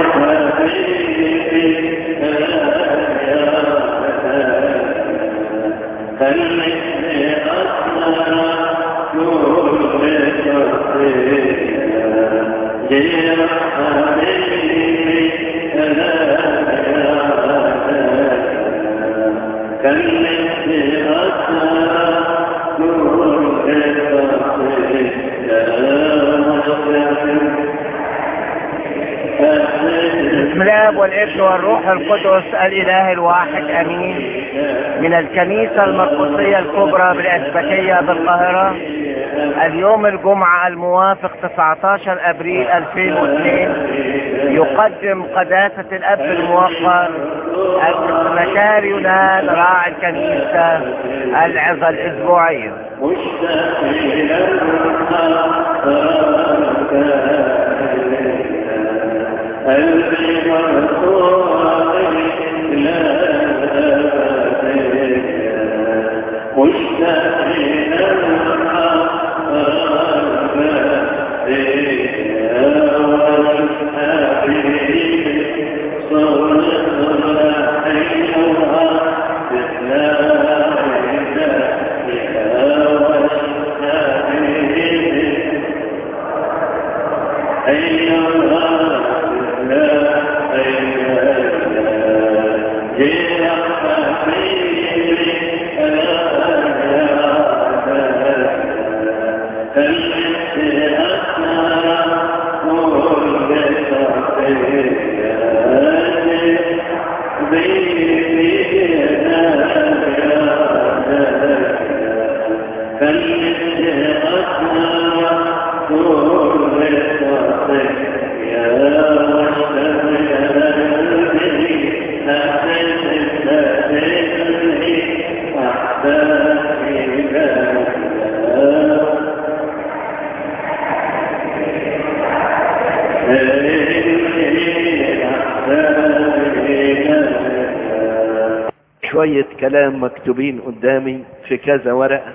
بسم الله والابن والروح القدس الاله الواحد امين من الكنيسة المرقسية الكبرى بالاسبكية بالقاهرة اليوم الجمعة الموافق 19 ابريل 2002 يقدم قداسة الاب الموقر السكرتير يونان راعي الكنيسة العظة الاسبوعية قلبي مرفوع إلى مشتاق إلى شوية كلام مكتوبين قدامي في كذا ورقة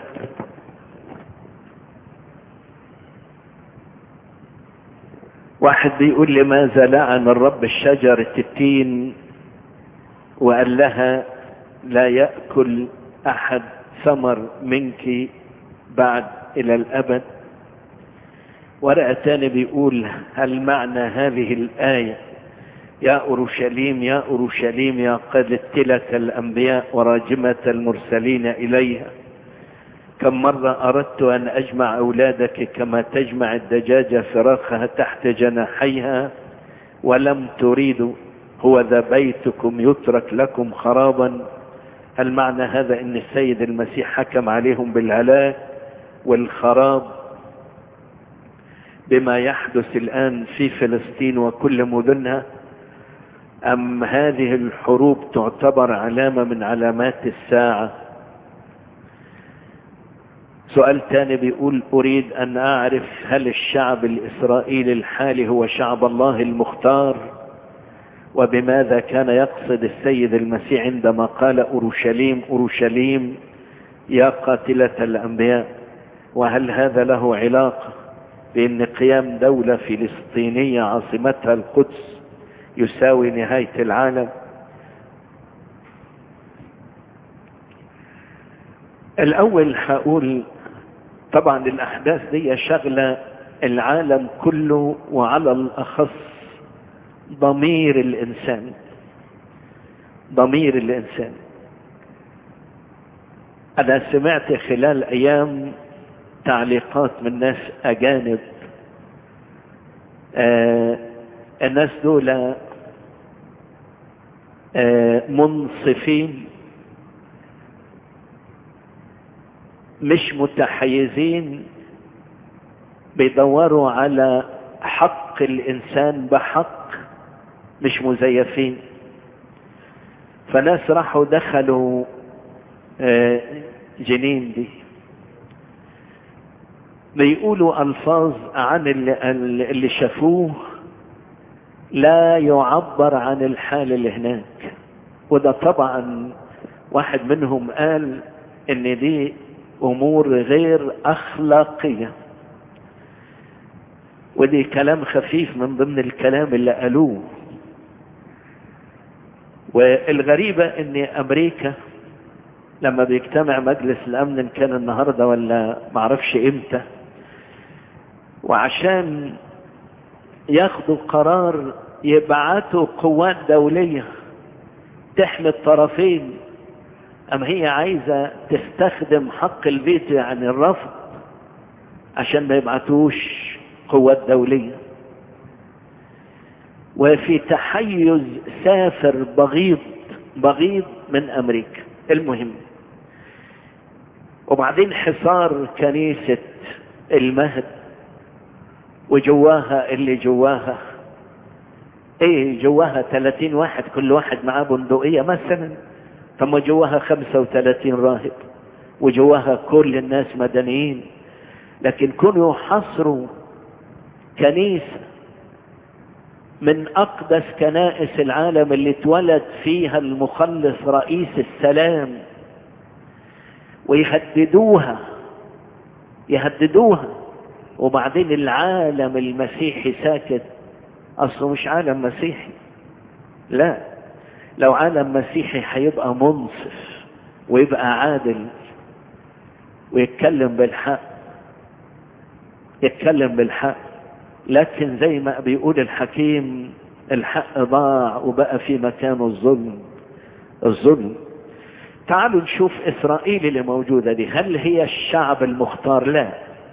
واحد بيقول لماذا لعن الرب الشجرة التين وقال لها لا يأكل أحد ثمر منك بعد إلى الأبد ورقة تاني بيقول هل معنى هذه الآية يا أورشليم يا أورشليم يا قتلة الأنبياء وراجمة المرسلين إليها كم مرة أردت أن أجمع أولادك كما تجمع الدجاجة فراخها تحت جناحيها ولم تريدوا هو ذا بيتكم يترك لكم خرابا هل معنى هذا أن السيد المسيح حكم عليهم بالهلاك والخراب بما يحدث الآن في فلسطين وكل مدنها أم هذه الحروب تعتبر علامة من علامات الساعة سؤال تاني بيقول أريد أن أعرف هل الشعب الإسرائيلي الحالي هو شعب الله المختار وبماذا كان يقصد السيد المسيح عندما قال أورشليم أورشليم يا قاتلة الأنبياء وهل هذا له علاقة بأن قيام دولة فلسطينية عاصمتها القدس يساوي نهاية العالم الأول هقول طبعا الأحداث دي شغلة العالم كله وعلى الأخص ضمير الإنسان ضمير الإنسان أنا سمعت خلال أيام تعليقات من ناس أجانب آه الناس دول آه منصفين مش متحيزين بيدوروا على حق الإنسان بحق مش مزيفين فناس راحوا دخلوا آه جنين دي بيقولوا ألفاظ عن اللي, اللي شافوه لا يعبر عن الحال اللي هناك وده طبعا واحد منهم قال ان دي امور غير اخلاقية ودي كلام خفيف من ضمن الكلام اللي قالوه والغريبة ان امريكا لما بيجتمع مجلس الامن ان كان النهاردة ولا معرفش امتى وعشان ياخدوا قرار يبعتوا قوات دولية تحمي الطرفين ام هي عايزة تستخدم حق الفيتو يعني الرفض عشان ما يبعتوش قوات دولية وفي تحيز سافر بغيض بغيض من امريكا المهم وبعدين حصار كنيسة المهد وجواها اللي جواها ايه جواها 30 واحد كل واحد معاه بندقية مثلا ثم جواها 35 راهب وجواها كل الناس مدنيين لكن كانوا يحصروا كنيسة من أقدس كنائس العالم اللي اتولد فيها المخلص رئيس السلام ويهددوها يهددوها وبعدين العالم المسيحي ساكت أصله مش عالم مسيحي لا لو عالم مسيحي هيبقى منصف ويبقى عادل ويتكلم بالحق يتكلم بالحق لكن زي ما بيقول الحكيم الحق ضاع وبقى في مكانه الظلم الظلم تعالوا نشوف اسرائيل اللي موجودة دي هل هي الشعب المختار لا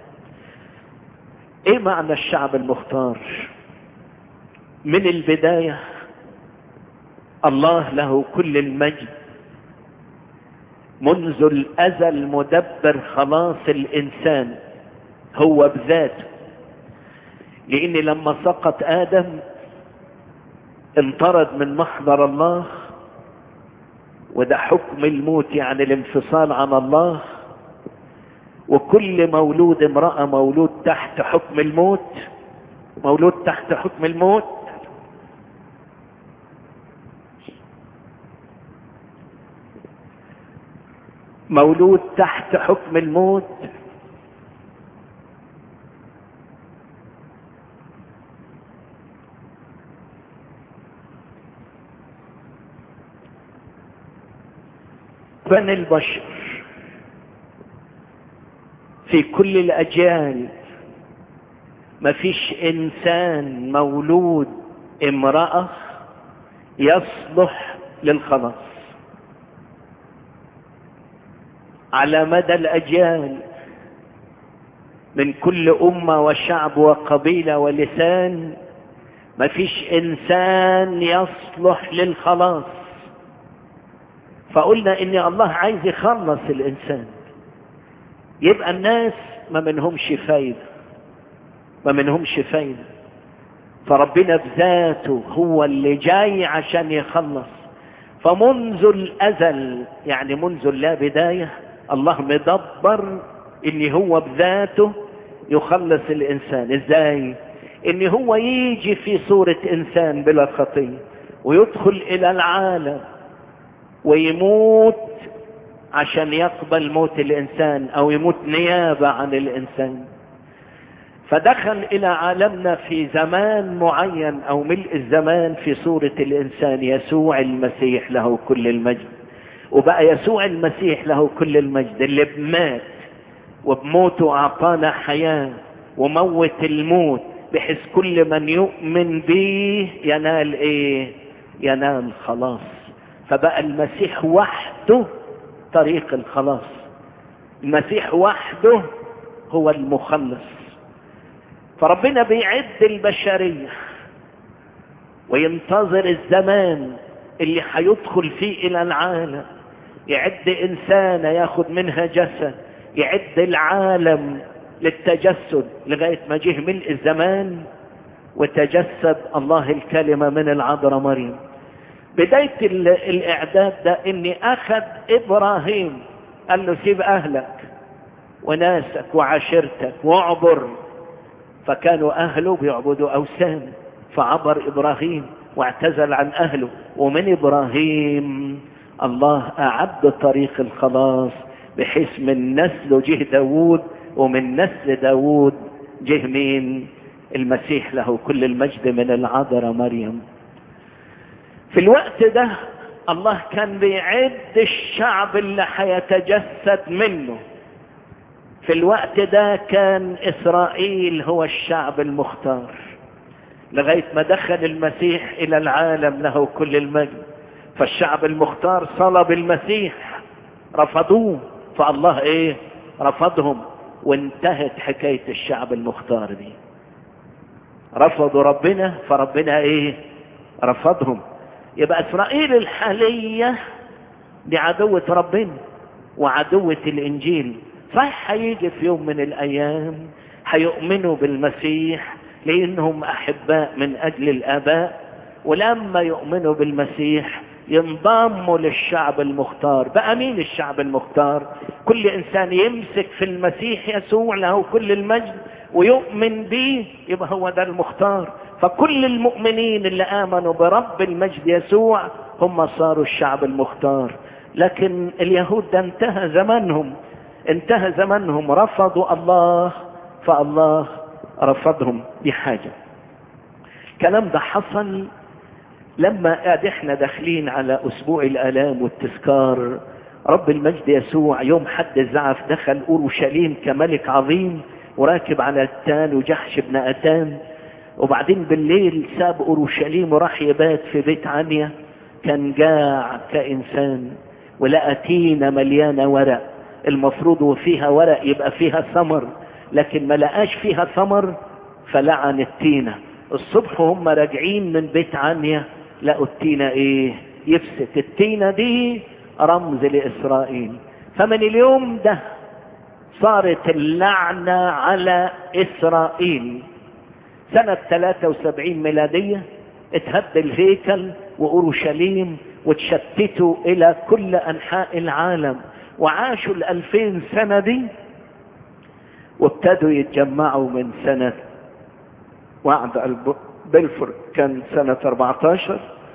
ايه معنى الشعب المختار من البداية الله له كل المجد منذ الازل مدبر خلاص الانسان هو بذاته لان لما سقط ادم انطرد من محضر الله وده حكم الموت يعني الانفصال عن الله وكل مولود امرأة مولود تحت حكم الموت مولود تحت حكم الموت مولود تحت حكم الموت بني البشر في كل الأجيال ما فيش إنسان مولود امرأة يصلح للخلاص على مدى الأجيال من كل أمة وشعب وقبيلة ولسان ما فيش إنسان يصلح للخلاص فقلنا ان الله عايز يخلص الانسان يبقى الناس ما منهمش فايدة ما منهمش فايدة فربنا بذاته هو اللي جاي عشان يخلص فمنذ الازل يعني منذ لا بداية الله مدبر ان هو بذاته يخلص الانسان ازاي ان هو يجي في صورة انسان بلا خطية ويدخل الى العالم ويموت عشان يقبل موت الانسان او يموت نيابة عن الانسان فدخل الى عالمنا في زمان معين او ملء الزمان في صورة الانسان يسوع المسيح له كل المجد وبقى يسوع المسيح له كل المجد اللي بمات وبموته اعطانا حياة وموت الموت بحيث كل من يؤمن به ينال ايه ينال خلاص فبقى المسيح وحده طريق الخلاص المسيح وحده هو المخلص فربنا بيعد البشرية وينتظر الزمان اللي هيدخل فيه الى العالم يعد انسانة ياخد منها جسد يعد العالم للتجسد لغاية ما جه ملء الزمان وتجسد الله الكلمة من العذراء مريم بداية الاعداد ده اني اخذ ابراهيم قال له سيب اهلك وناسك وعشيرتك واعبر فكانوا اهله بيعبدوا اوثان فعبر ابراهيم واعتزل عن اهله ومن ابراهيم الله اعد طريق الخلاص بحيث من نسله جه داوود ومن نسل داوود جه مين المسيح له كل المجد من العذراء مريم في الوقت ده الله كان بيعد الشعب اللي هيتجسد منه في الوقت ده كان اسرائيل هو الشعب المختار لغاية ما دخل المسيح الى العالم له كل المجد فالشعب المختار صلب المسيح رفضوه فالله ايه رفضهم وانتهت حكاية الشعب المختار دي رفضوا ربنا فربنا ايه رفضهم يبقى اسرائيل الحالية دي عدوة ربنا وعدوة الانجيل صح هيجي في يوم من الايام هيؤمنوا بالمسيح لانهم احباء من اجل الاباء ولما يؤمنوا بالمسيح ينضموا للشعب المختار بقى مين الشعب المختار كل انسان يمسك في المسيح يسوع له كل المجد ويؤمن به يبقى هو ده المختار فكل المؤمنين اللي امنوا برب المجد يسوع هم صاروا الشعب المختار لكن اليهود ده انتهى زمانهم انتهى زمانهم رفضوا الله فالله رفضهم دي حاجة الكلام ده حصل لما قاعد احنا داخلين على اسبوع الالام والتذكار رب المجد يسوع يوم حد الزعف دخل اورشليم كملك عظيم وراكب على التان وجحش بن اتان وبعدين بالليل ساب اورشليم وراح يبات في بيت عنيا كان جاع كانسان ولقى تينه مليانه ورق المفروض وفيها ورق يبقى فيها ثمر لكن ما لقاش فيها ثمر فلعن التينه الصبح هم راجعين من بيت عنيا لقوا التينه ايه يفسد التينه دي رمز لاسرائيل فمن اليوم ده صارت اللعنه على اسرائيل سنة 73 ميلادية اتهد الهيكل وأورشليم وتشتتوا إلى كل أنحاء العالم وعاشوا الألفين سنة دي وابتدوا يتجمعوا من سنة وعد بلفور كان سنة 14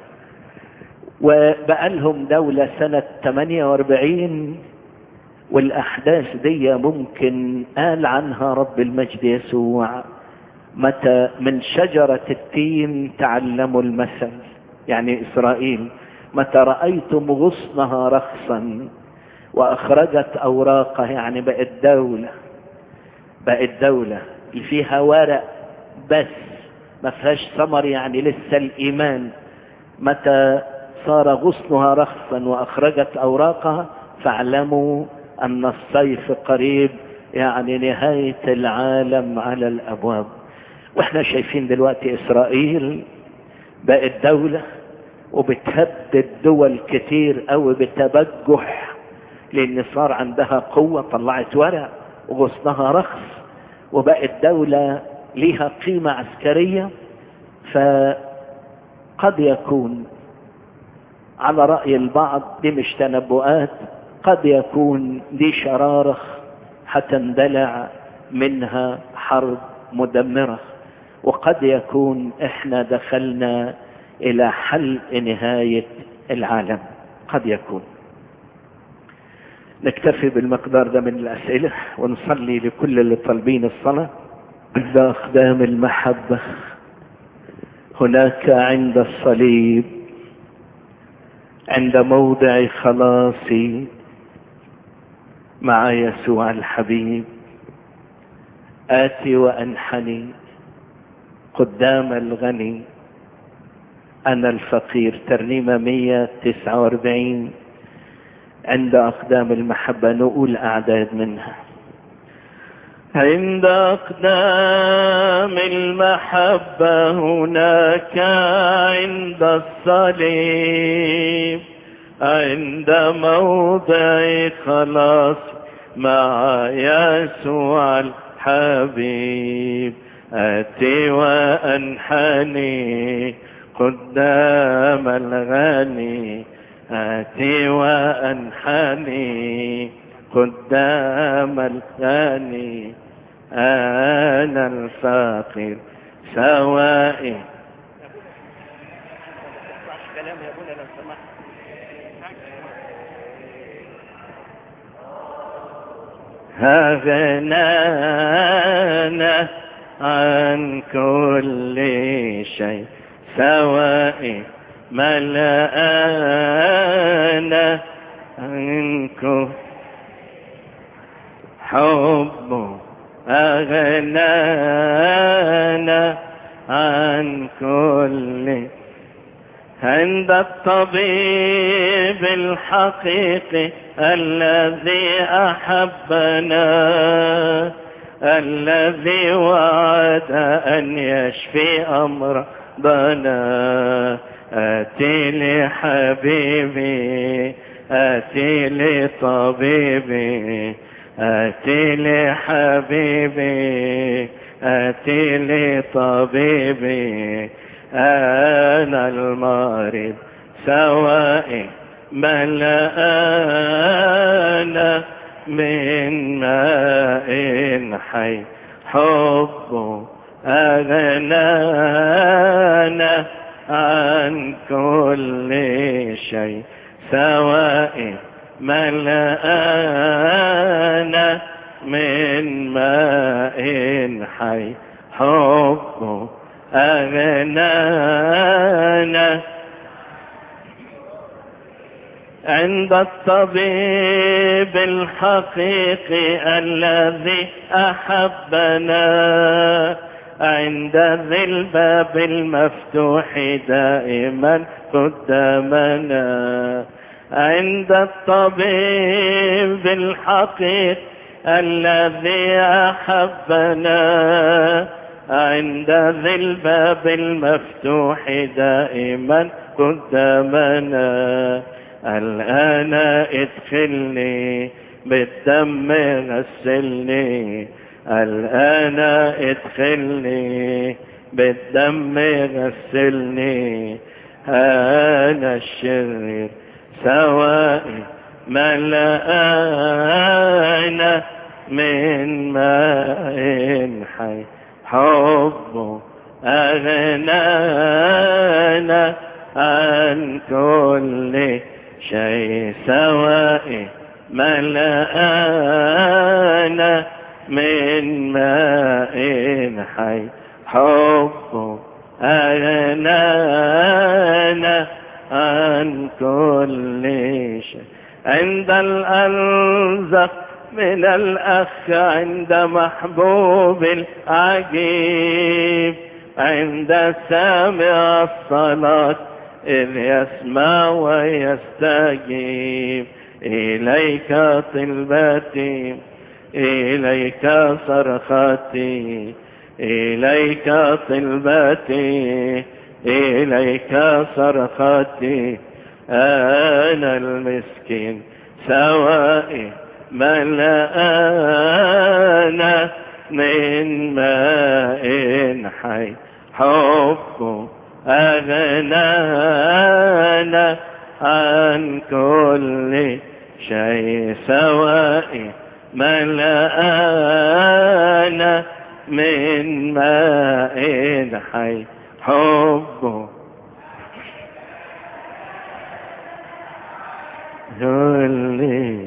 وبقى لهم دولة سنة 48 والأحداث دي ممكن قال عنها رب المجد يسوع متى من شجرة التين تعلموا المثل يعني إسرائيل متى رأيتم غصنها رخصا وأخرجت أوراقها يعني بقت دولة بقت دولة اللي فيها ورق بس ما فيهاش ثمر يعني لسه الإيمان متى صار غصنها رخصا وأخرجت أوراقها فاعلموا أن الصيف قريب يعني نهاية العالم على الأبواب واحنا شايفين دلوقتي اسرائيل بقت دولة وبتهدد دول كتير قوي بتبجح لان صار عندها قوة طلعت ورق وغصنها رخص وبقت دولة ليها قيمة عسكرية فقد يكون على رأي البعض دي مش تنبؤات قد يكون دي شرارخ هتندلع منها حرب مدمره وقد يكون احنا دخلنا الى حل نهاية العالم قد يكون نكتفي بالمقدار ده من الاسئلة ونصلي لكل اللي طالبين الصلاة عند اقدام المحبة هناك عند الصليب عند موضع خلاصي مع يسوع الحبيب آتي وأنحني قدام الغني أنا الفقير ترنيمة 149 عند أقدام المحبة نقول أعداد منها عند أقدام المحبة هناك عند الصليب عند موضع خلاص مع يسوع الحبيب أتي وأنحني قدام الغني أتي وأنحني قدام الغني أنا الفقير سوائي أغنانا عن كل شيء سواء ملأنا عنكم حب أغنانا عن كل عند الطبيب الحقيقي الذي أحبنا الذي وعد أن يشفي أمرضنا آتي لحبيبي آتي لطبيبي آتي لحبيبي آتي لطبيبي أنا المريض سواء ملأنا من ماء حي حب أغنانا عن كل شيء سواء ملأنا من ماء حي حب أغنانا عند الطبيب الحقيقي الذي أحبنا عند ذي الباب المفتوح دائما قدامنا عند الطبيب الحقيقي الذي أحبنا عند ذي الباب المفتوح دائما قدامنا الآن ادخلني بالدم غسلني الآن ادخلني بالدم غسلني أنا الشرير سواء ملأنا من ماء حي حب أغنانا عن كل شيء سواء ملأنا من ماء حي حب أغنانا عن كل شيء عند الأنزق من الأخ عند محبوب العجيب عند سامع الصلاة إذ يسمع ويستجيب إليك طلبتي إليك صرختي إليك طلبتي إليك صرختي أنا المسكين سواء ملأنا من ماء حي حب أغنانا عن كل شيء سواء ملأنا من ماء حي حب كل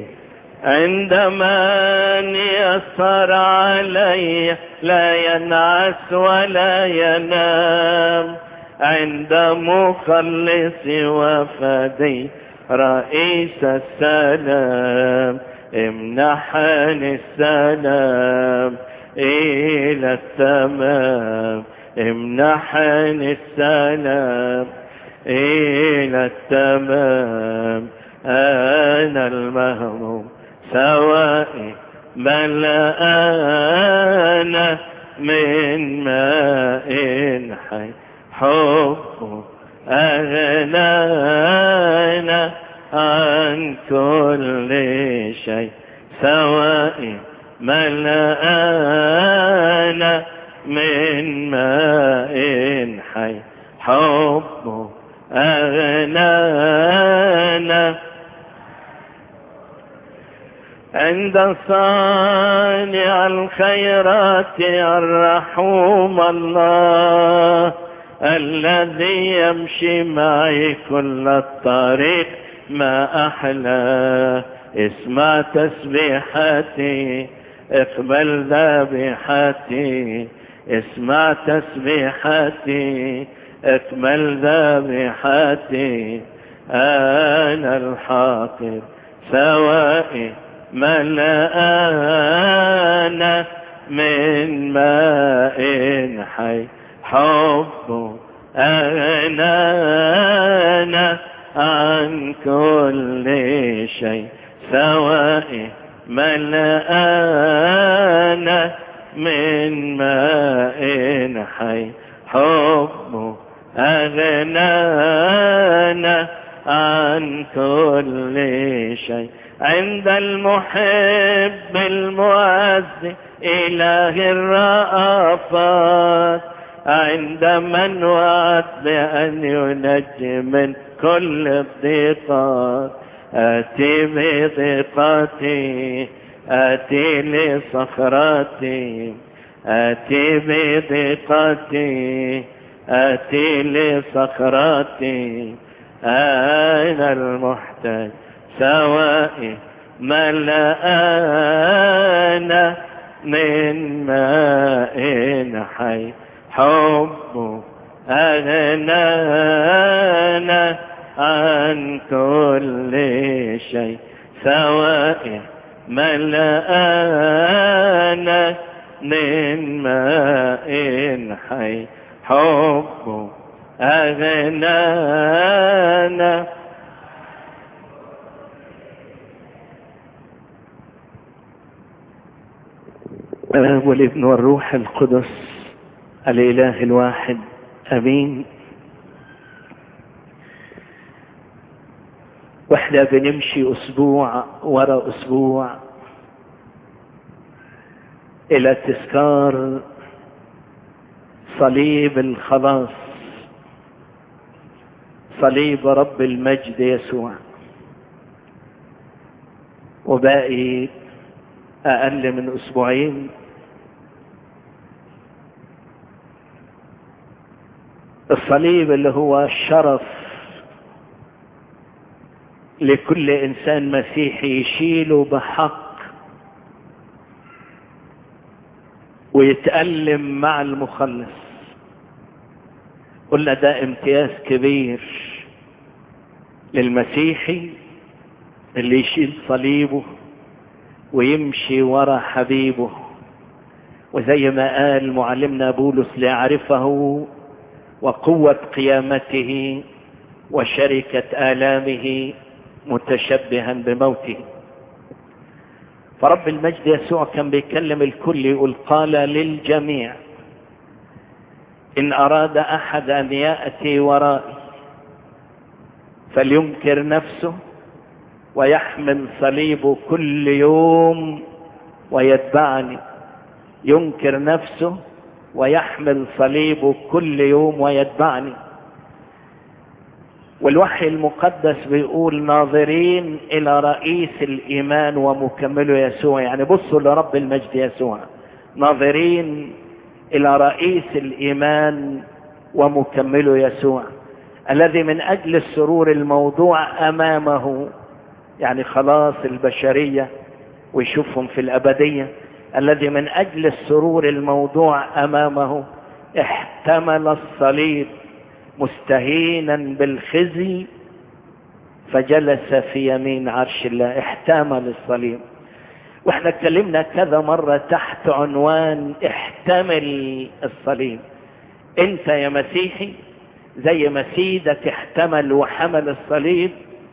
عندما يسر علي لا ينعس ولا ينام عند مخلص وفدي رئيس السلام امنحني السلام إلى التمام امنحني السلام إلى التمام أنا المهموم سواء ملأنا من ماء حي حب أغنانا عن كل شيء سواء ملأنا من ماء حي حب أغنانا عند صانع الخيرات الرحوم الله الذي يمشي معي كل الطريق ما أحلى اسمع تسبيحاتي اقبل ذبيحتي اسمع تسبيحتي اكمل ذبيحتي أنا الحاقر سوائي ملآن من ماء حي حب أغنانا عن كل شيء سوائي ملآن من ماء حي حب أغنانا عن كل شيء عند المحب المعز إله الرأفات عند من وعد بأن ينجي من كل الضيقات آتي بضيقتي آتي لصخرتي آتي بضيقتي آتي لصخرتي أنا المحتاج سوائي ملآنا من ماء حي حب أغنانا عن كل شيء سوائي ملآنا من ماء حي حب أغنانا الآب والابن والروح القدس الإله الواحد أمين واحنا بنمشي أسبوع ورا أسبوع إلى تذكار صليب الخلاص صليب رب المجد يسوع وباقي أقل من أسبوعين الصليب اللي هو الشرف لكل إنسان مسيحي يشيله بحق ويتألم مع المخلص قلنا ده امتياز كبير للمسيحي اللي يشيل صليبه ويمشي ورا حبيبه وزي ما قال معلمنا بولس ليعرفه وقوة قيامته وشركة آلامه متشبها بموته فرب المجد يسوع كان بيكلم الكل يقول قال للجميع إن أراد أحد أن يأتي ورائي فلينكر نفسه ويحمل صليبه كل يوم ويتبعني ينكر نفسه ويحمل صليبه كل يوم ويتبعني والوحي المقدس بيقول ناظرين الى رئيس الايمان ومكمله يسوع يعني بصوا لرب المجد يسوع ناظرين الى رئيس الايمان ومكمله يسوع الذي من اجل السرور الموضوع امامه يعني خلاص البشريه ويشوفهم في الابديه الذي من اجل السرور الموضوع امامه احتمل الصليب مستهينا بالخزي فجلس في يمين عرش الله احتمل الصليب واحنا اتكلمنا كذا مرة تحت عنوان احتمل الصليب انت يا مسيحي زي ما سيدك احتمل وحمل الصليب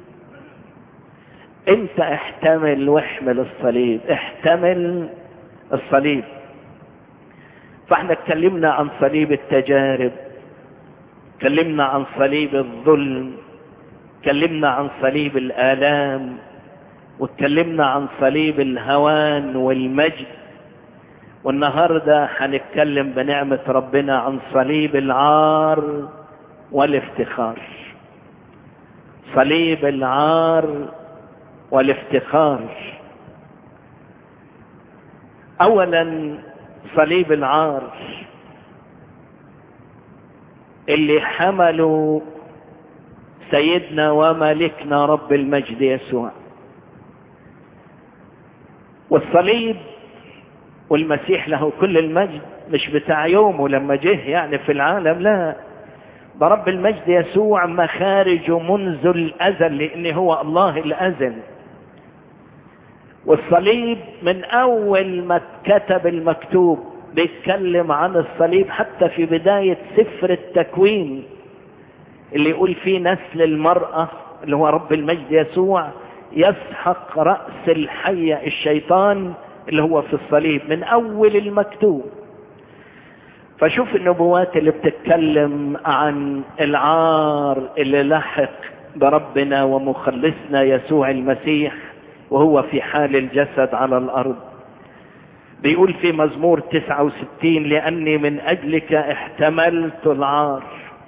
انت احتمل واحمل الصليب احتمل الصليب فاحنا اتكلمنا عن صليب التجارب اتكلمنا عن صليب الظلم اتكلمنا عن صليب الآلام واتكلمنا عن صليب الهوان والمجد والنهاردة هنتكلم بنعمة ربنا عن صليب العار والافتخار صليب العار والافتخار اولا صليب العار اللي حملوا سيدنا وملكنا رب المجد يسوع والصليب والمسيح له كل المجد مش بتاع يومه لما جه يعني في العالم لا ده رب المجد يسوع مخارج منذ الازل لان هو الله الازل والصليب من اول ما اتكتب المكتوب بيتكلم عن الصليب حتى في بداية سفر التكوين اللي يقول فيه نسل المرأة اللي هو رب المجد يسوع يسحق رأس الحية الشيطان اللي هو في الصليب من اول المكتوب فشوف النبوات اللي بتتكلم عن العار اللي لحق بربنا ومخلصنا يسوع المسيح وهو في حال الجسد على الارض بيقول في مزمور 69 لاني من اجلك احتملت العار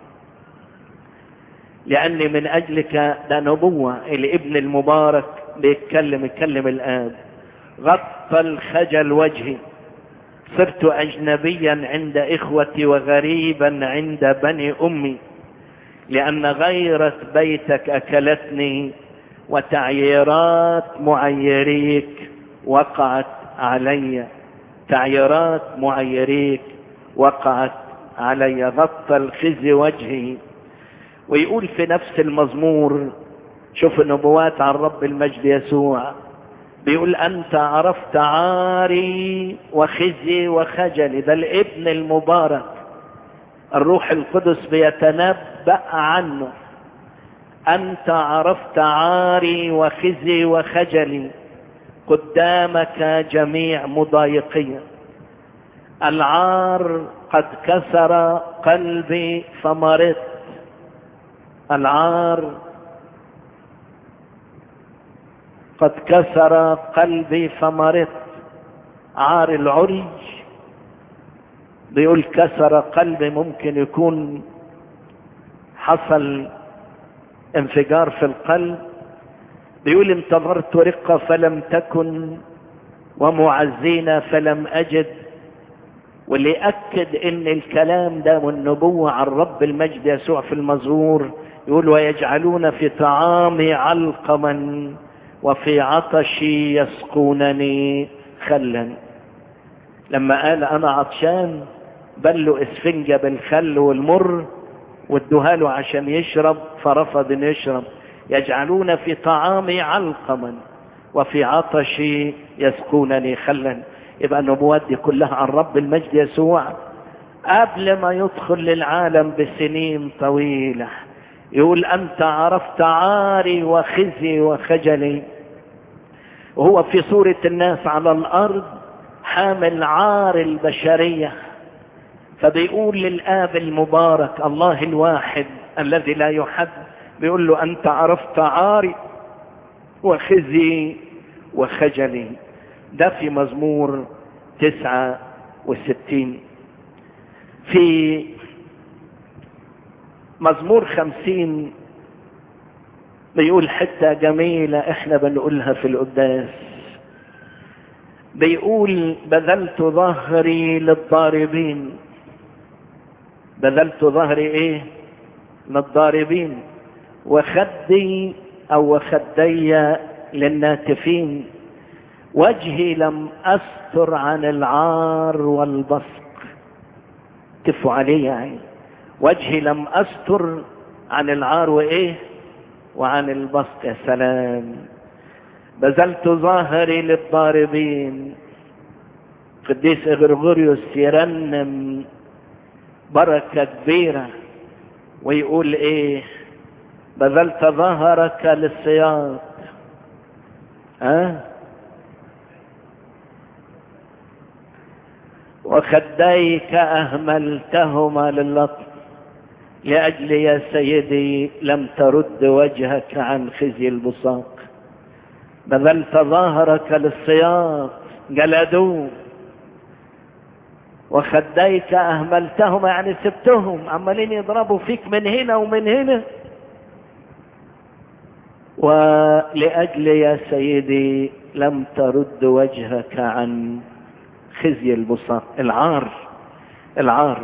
لاني من اجلك ده نبوة الابن المبارك بيتكلم يتكلم الاب غطى الخجل وجهي صرت اجنبيا عند اخوتي وغريبا عند بني امي لان غيرة بيتك اكلتني وتعييرات معيريك وقعت علي تعييرات معيريك وقعت علي غطى الخزي وجهي ويقول في نفس المزمور شوف النبوات عن رب المجد يسوع بيقول أنت عرفت عاري وخزي وخجلي ده الابن المبارك الروح القدس بيتنبأ عنه أنت عرفت عاري وخزي وخجلي قدامك جميع مضايقية العار قد كسر قلبي فمرضت العار قد كسر قلبي فمرضت عار العرج بيقول كسر قلبي ممكن يكون حصل انفجار في القلب بيقول انتظرت رقة فلم تكن ومعزينا فلم أجد واللي أكد إن الكلام ده والنبوة عن رب المجد يسوع في المزمور يقول ويجعلون في طعامي علقما وفي عطشي يسقونني خلا لما قال أنا عطشان بلوا اسفنجة بالخل والمر وادوها له عشان يشرب فرفض ان يشرب يجعلون في طعامي علقما وفي عطشي يسقونني خلا يبقى النبوات دي كلها عن رب المجد يسوع قبل ما يدخل للعالم بسنين طويلة يقول أنت عرفت عاري وخزي وخجلي وهو في صورة الناس على الأرض حامل عار البشرية فبيقول للآب المبارك الله الواحد الذي لا يحد بيقول له أنت عرفت عاري وخزي وخجلي ده في مزمور تسعة وستين في مزمور خمسين بيقول حتة جميلة احنا بنقولها في القداس بيقول بذلت ظهري للضاربين بذلت ظهري ايه للضاربين وخدي او وخدي للناتفين وجهي لم استر عن العار والبصق كفوا عليه يعني وجهي لم استر عن العار وايه وعن البسط يا سلام بذلت ظاهري للضاربين قديس غرغوريوس يرنم بركة كبيرة ويقول ايه بذلت ظهرك للصياد ها وخديك اهملتهما للطف لاجل يا سيدي لم ترد وجهك عن خزي البصاق بذلت ظهرك للصياد جلدوه وخديك اهملتهم يعني سبتهم عمالين يضربوا فيك من هنا ومن هنا ولاجل يا سيدي لم ترد وجهك عن خزي البساط العار العار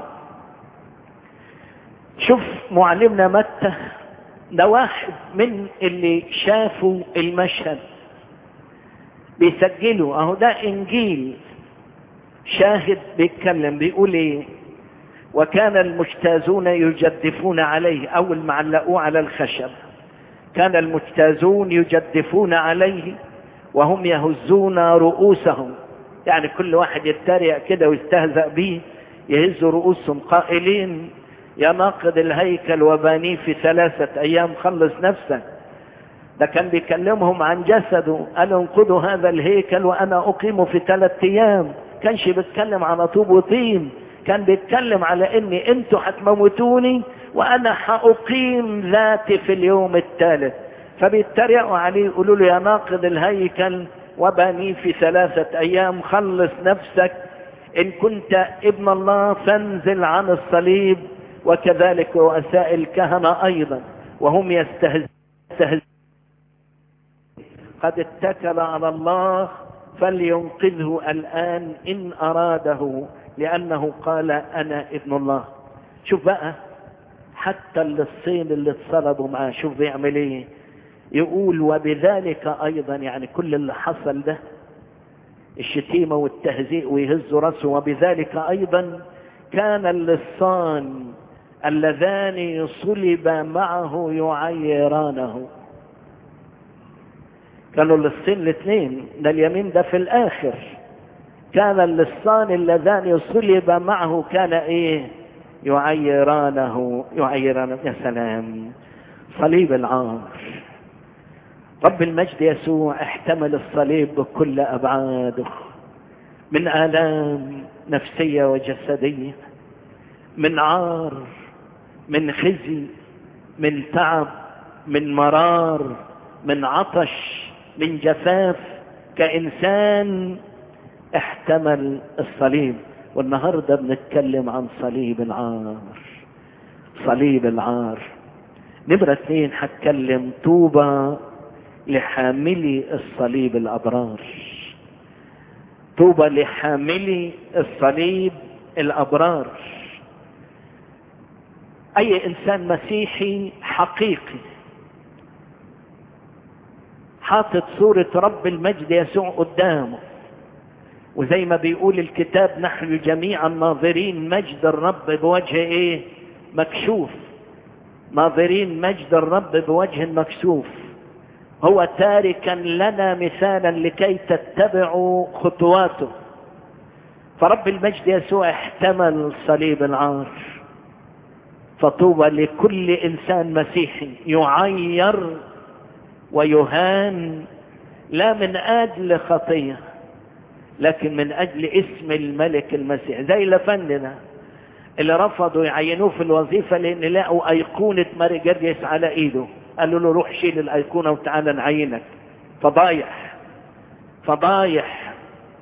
شوف معلمنا متى ده واحد من اللي شافوا المشهد بيسجلوا اهو ده انجيل شاهد بيتكلم بيقول ايه وكان المجتازون يجدفون عليه أول ما علقوه على الخشب كان المجتازون يجدفون عليه وهم يهزون رؤوسهم يعني كل واحد يتريق كده ويستهزأ به يهز رؤوسهم قائلين يا ناقد الهيكل وبانيه في ثلاثة أيام خلص نفسك ده كان بيكلمهم عن جسده قال انقذوا هذا الهيكل وأنا أقيمه في ثلاثة أيام كانش بيتكلم على طوب وطين كان بيتكلم على اني انتوا هتموتوني وانا هاقيم ذاتي في اليوم الثالث فبيتريقوا عليه يقولوا له يا ناقد الهيكل وبني في ثلاثة ايام خلص نفسك ان كنت ابن الله فانزل عن الصليب وكذلك رؤساء الكهنة ايضا وهم يستهزئون قد اتكل على الله فلينقذه الان ان اراده لأنه قال أنا ابن الله شوف بقى حتى الصين اللي اتصلبوا معاه شوف بيعمل ايه يقول وبذلك أيضا يعني كل اللي حصل ده الشتيمة والتهزيء ويهز رأسه وبذلك أيضا كان اللصان اللذان صلب معه يعيرانه كانوا اللصين الاثنين ده اليمين ده في الآخر كان اللصان اللذان صلب معه كان ايه يعيرانه يعيرانه يا سلام صليب العار رب المجد يسوع احتمل الصليب بكل ابعاده من الام نفسيه وجسديه من عار من خزي من تعب من مرار من عطش من جفاف كانسان احتمل الصليب والنهاردة بنتكلم عن صليب العار صليب العار نمرة اثنين هتكلم طوبى لحاملي الصليب الأبرار طوبى لحاملي الصليب الأبرار أي إنسان مسيحي حقيقي حاطط صورة رب المجد يسوع قدامه وزي ما بيقول الكتاب نحن جميعا ناظرين مجد الرب بوجه ايه مكشوف ناظرين مجد الرب بوجه مكشوف هو تاركا لنا مثالا لكي تتبعوا خطواته فرب المجد يسوع احتمل صليب العار فطوبى لكل انسان مسيحي يعير ويهان لا من اجل خطيه لكن من اجل اسم الملك المسيح زي لفندنا اللي رفضوا يعينوه في الوظيفة لان لقوا ايقونة ماري جرجس على ايده قالوا له روح شيل الايقونة وتعالى نعينك فضايح فضايح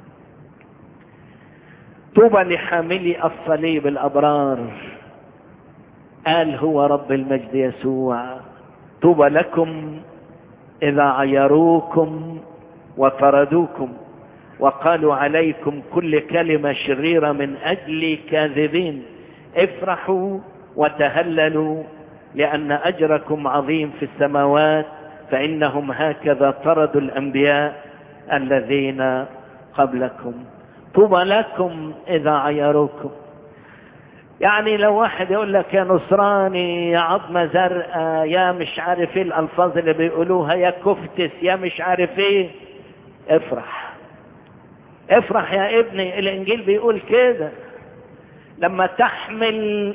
طوبى لحاملي الصليب الابرار قال هو رب المجد يسوع طوبى لكم اذا عيروكم وطردوكم وقالوا عليكم كل كلمة شريرة من أجل كاذبين افرحوا وتهللوا لأن أجركم عظيم في السماوات فإنهم هكذا طردوا الأنبياء الذين قبلكم طوبى لكم إذا عيروكم يعني لو واحد يقول لك يا نصراني يا عظمة زرقاء يا مش عارف ايه الألفاظ اللي بيقولوها يا كفتس يا مش عارف ايه افرح افرح يا ابني الانجيل بيقول كده لما تحمل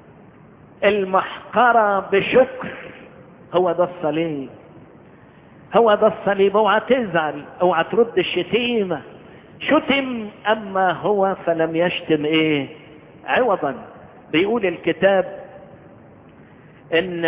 المحقرة بشكر هو ده الصليب هو ده الصليب اوعى تزعل اوعى ترد الشتيمة شتم اما هو فلم يشتم ايه عوضا بيقول الكتاب ان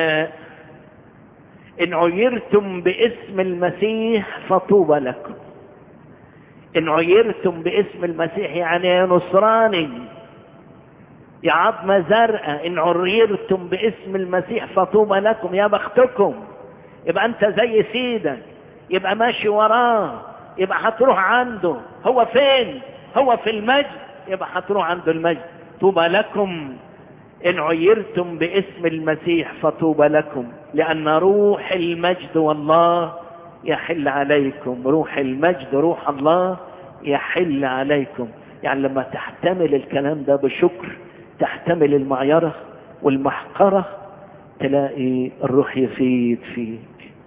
ان عيرتم باسم المسيح فطوبى لكم ان عيرتم باسم المسيح يعني يا نصراني يا عظمة زرقاء ان عيرتم باسم المسيح فطوبى لكم يا بختكم يبقى انت زي سيدك يبقى ماشي وراه يبقى هتروح عنده هو فين هو في المجد يبقى هتروح عنده المجد طوبى لكم ان عيرتم باسم المسيح فطوبى لكم لان روح المجد والله يحل عليكم روح المجد روح الله يحل عليكم يعني لما تحتمل الكلام ده بشكر تحتمل المعيرة والمحقرة تلاقي الروح يفيد فيك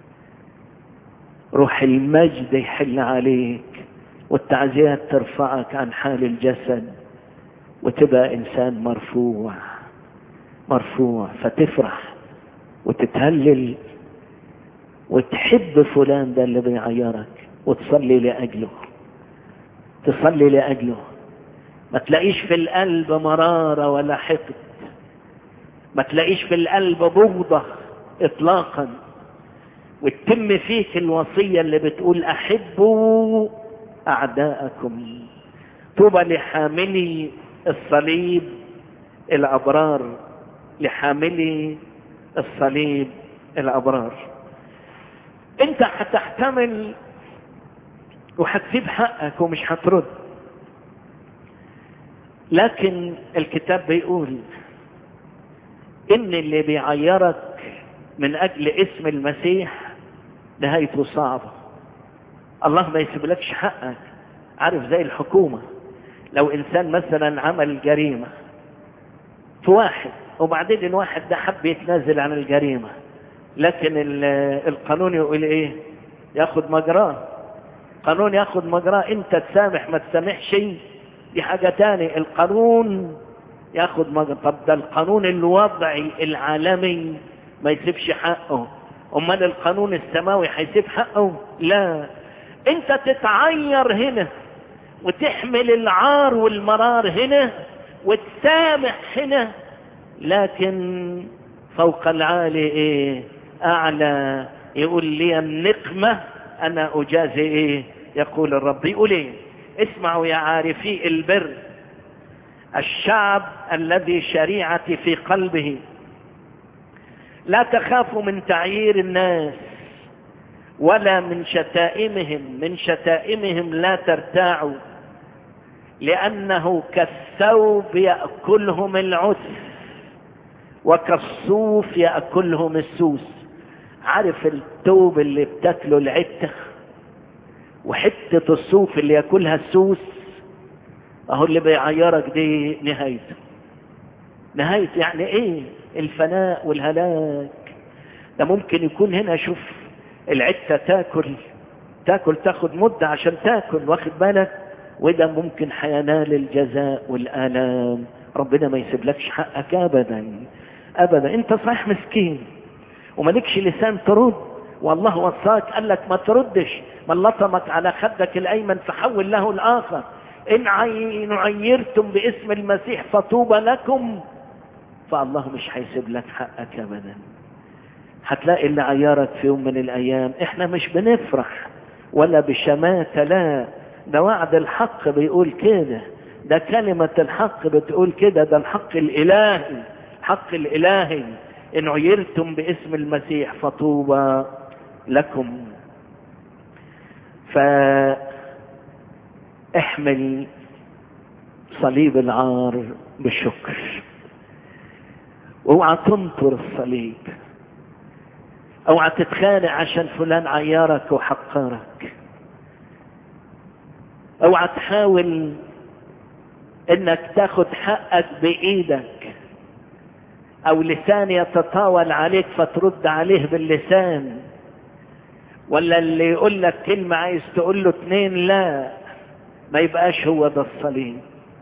روح المجد يحل عليك والتعزيات ترفعك عن حال الجسد وتبقى انسان مرفوع مرفوع فتفرح وتتهلل وتحب فلان ده اللي بيعيرك وتصلي لأجله تصلي لأجله ما تلاقيش في القلب مرارة ولا حقد ما تلاقيش في القلب بغضة اطلاقا وتتم فيك الوصية اللي بتقول احبوا اعداءكم طوبى لحاملي الصليب الابرار لحاملي الصليب الابرار انت هتحتمل وهتسيب حقك ومش هترد لكن الكتاب بيقول ان اللي بيعيرك من اجل اسم المسيح نهايته صعبة الله ما يسيبلكش حقك عارف زي الحكومة لو انسان مثلا عمل جريمة في واحد وبعدين الواحد ده حب يتنازل عن الجريمة لكن القانون يقول ايه ياخد مجراه قانون ياخد مجراه انت تسامح ما تسامحش دي حاجة تاني القانون ياخد مجراه طب ده القانون الوضعي العالمي ما يسيبش حقه امال القانون السماوي هيسيب حقه لا انت تتعير هنا وتحمل العار والمرار هنا وتسامح هنا لكن فوق العالي ايه اعلى يقول لي النقمة انا اجازي ايه يقول الرب يقول ايه اسمعوا يا عارفي البر الشعب الذي شريعتي في قلبه لا تخافوا من تعيير الناس ولا من شتائمهم من شتائمهم لا ترتاعوا لأنه كالثوب يأكلهم العس وكالصوف يأكلهم السوس عارف الثوب اللي بتاكله العتة وحتة الصوف اللي ياكلها السوس اهو اللي بيعيرك دي نهايته نهايته يعني ايه الفناء والهلاك ده ممكن يكون هنا شوف العتة تاكل تاكل تاخد مدة عشان تاكل واخد بالك وده ممكن هينال الجزاء والآلام ربنا ما يسيبلكش حقك ابدا ابدا انت صحيح مسكين ومالكش لسان ترد والله وصاك قال لك ما تردش من لطمك على خدك الايمن فحول له الاخر ان عيرتم باسم المسيح فطوبى لكم فالله مش هيسيب لك حقك ابدا هتلاقي اللي عيارك في يوم من الايام احنا مش بنفرح ولا بشماتة لا ده وعد الحق بيقول كده ده كلمة الحق بتقول كده ده الحق الالهي الحق الالهي ان عيرتم باسم المسيح فطوبى لكم فاحمل صليب العار بالشكر اوعى تنطر الصليب اوعى تتخانق عشان فلان عيارك وحقرك اوعى تحاول انك تاخد حقك بايدك او لسان يتطاول عليك فترد عليه باللسان ولا اللي يقول لك كلمة عايز تقول له اتنين لا ما يبقاش هو ده الصليب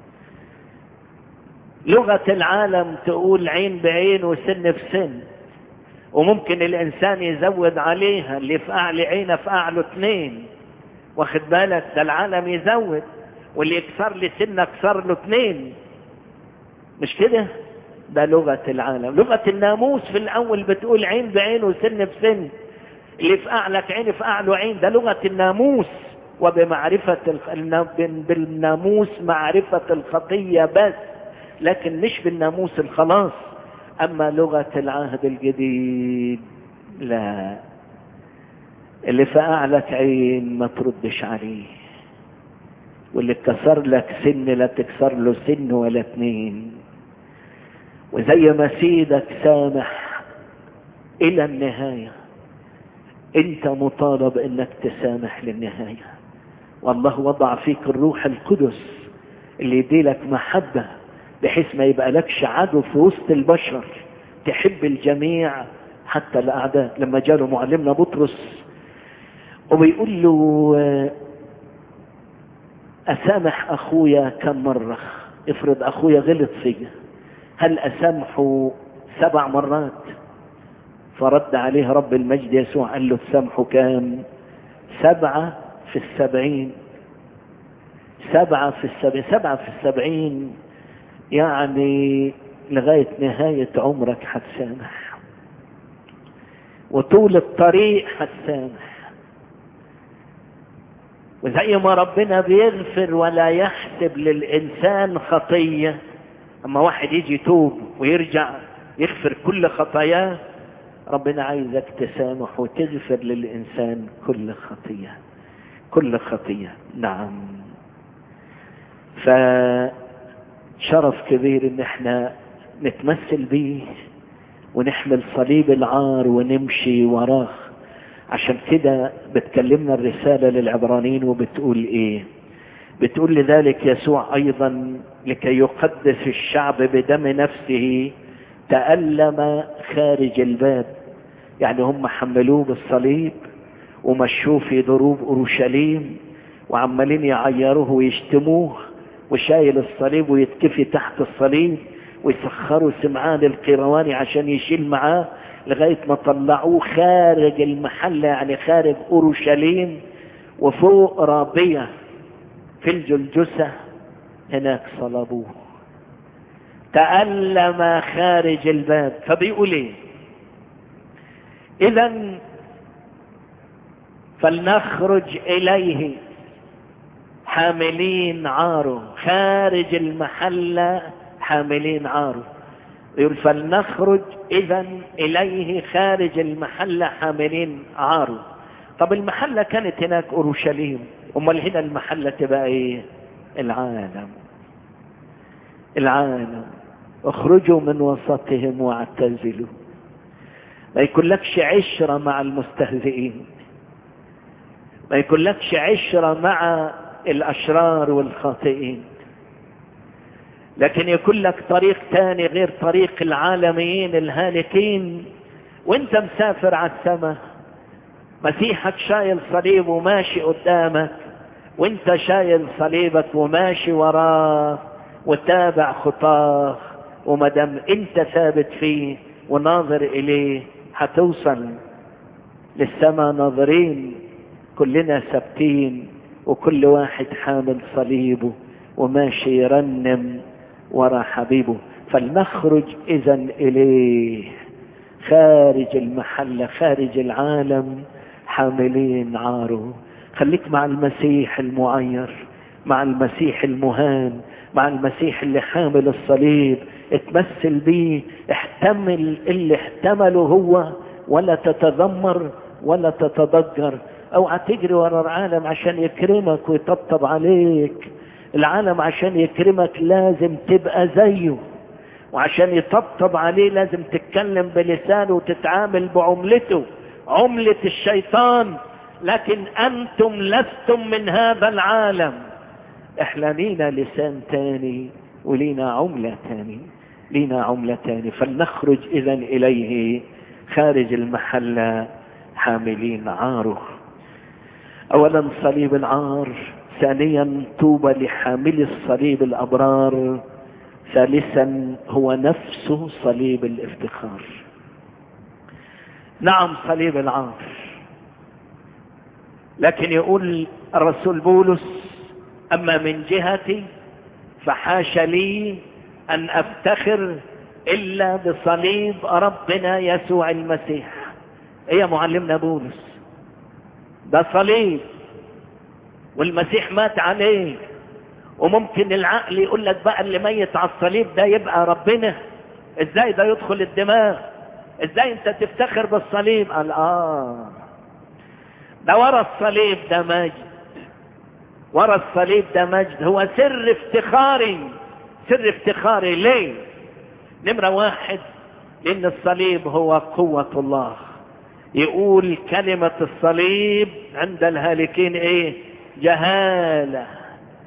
لغة العالم تقول عين بعين وسن بسن وممكن الانسان يزود عليها اللي في اعلى عينه في اعلى اتنين واخد بالك ده العالم يزود واللي يكسر لي سن اكسر له اتنين مش كده ده لغة العالم لغة الناموس في الاول بتقول عين بعين وسن بسن اللي في اعلك عين في اعلى عين ده لغة الناموس وبمعرفة بالناموس معرفة الخطية بس لكن مش بالناموس الخلاص اما لغة العهد الجديد لا اللي في اعلك عين ما تردش عليه واللي كسر لك سن لا تكسر له سن ولا اتنين وزي ما سيدك سامح الى النهاية انت مطالب انك تسامح للنهاية والله وضع فيك الروح القدس اللي يديلك محبة بحيث ما يبقى لكش عدو في وسط البشر تحب الجميع حتى الأعداء لما جاله معلمنا بطرس وبيقول له أسامح أخويا كم مرة افرض أخويا غلط فيا هل أسامحه سبع مرات فرد عليه رب المجد يسوع قال له تسامحه كام سبعة في السبعين سبعة في السبعين سبعة في السبعين يعني لغاية نهاية عمرك هتسامح وطول الطريق هتسامح وزي ما ربنا بيغفر ولا يحسب للإنسان خطية أما واحد يجي يتوب ويرجع يغفر كل خطاياه ربنا عايزك تسامح وتغفر للإنسان كل خطية كل خطية نعم فشرف كبير ان احنا نتمثل بيه ونحمل صليب العار ونمشي وراه عشان كده بتكلمنا الرسالة للعبرانيين وبتقول ايه بتقول لذلك يسوع ايضا لكي يقدس الشعب بدم نفسه تألم خارج الباب يعني هم حملوه بالصليب ومشوه في ضروب اورشليم وعمالين يعيروه ويشتموه وشايل الصليب ويتكفي تحت الصليب ويسخروا سمعان القيرواني عشان يشيل معاه لغاية ما طلعوه خارج المحلة يعني خارج أورشليم وفوق رابية في الجلجسة هناك صلبوه تألم خارج الباب فبيقول ايه اذا فلنخرج اليه حاملين عاره خارج المحلة حاملين عاره يقول فلنخرج اذا اليه خارج المحلة حاملين عاره طب المحلة كانت هناك اورشليم امال هنا المحلة تبقى ايه العالم العالم اخرجوا من وسطهم واعتزلوا ما يكونلكش عشرة مع المستهزئين ما يكونلكش عشرة مع الأشرار والخاطئين لكن يكون لك طريق تاني غير طريق العالميين الهالكين وانت مسافر على السماء مسيحك شايل صليب وماشي قدامك وانت شايل صليبك وماشي وراه وتابع خطاه ومدام انت ثابت فيه وناظر اليه هتوصل للسماء ناظرين كلنا ثابتين وكل واحد حامل صليبه وماشي يرنم ورا حبيبه فلنخرج اذا اليه خارج المحله خارج العالم حاملين عاره خليك مع المسيح المعير مع المسيح المهان مع المسيح اللي حامل الصليب اتمثل بيه احتمل اللي احتمله هو ولا تتذمر ولا تتضجر اوعى تجري ورا العالم عشان يكرمك ويطبطب عليك العالم عشان يكرمك لازم تبقى زيه وعشان يطبطب عليه لازم تتكلم بلسانه وتتعامل بعملته عملة الشيطان لكن انتم لستم من هذا العالم احنا لينا لسان تاني ولينا عملة تاني لينا عملة تاني فلنخرج اذا اليه خارج المحلة حاملين عاره اولا صليب العار ثانيا طوبى لحامل الصليب الابرار ثالثا هو نفسه صليب الافتخار نعم صليب العار لكن يقول الرسول بولس اما من جهتي فحاش لي ان افتخر الا بصليب ربنا يسوع المسيح ايه يا معلمنا بولس ده صليب والمسيح مات عليه وممكن العقل يقول لك بقى اللي ميت على الصليب ده يبقى ربنا ازاي ده يدخل الدماغ ازاي انت تفتخر بالصليب قال اه ده ورا الصليب ده مجد ورا الصليب ده مجد هو سر افتخاري سر افتخاري ليه نمرة واحد لان الصليب هو قوة الله يقول كلمة الصليب عند الهالكين ايه جهالة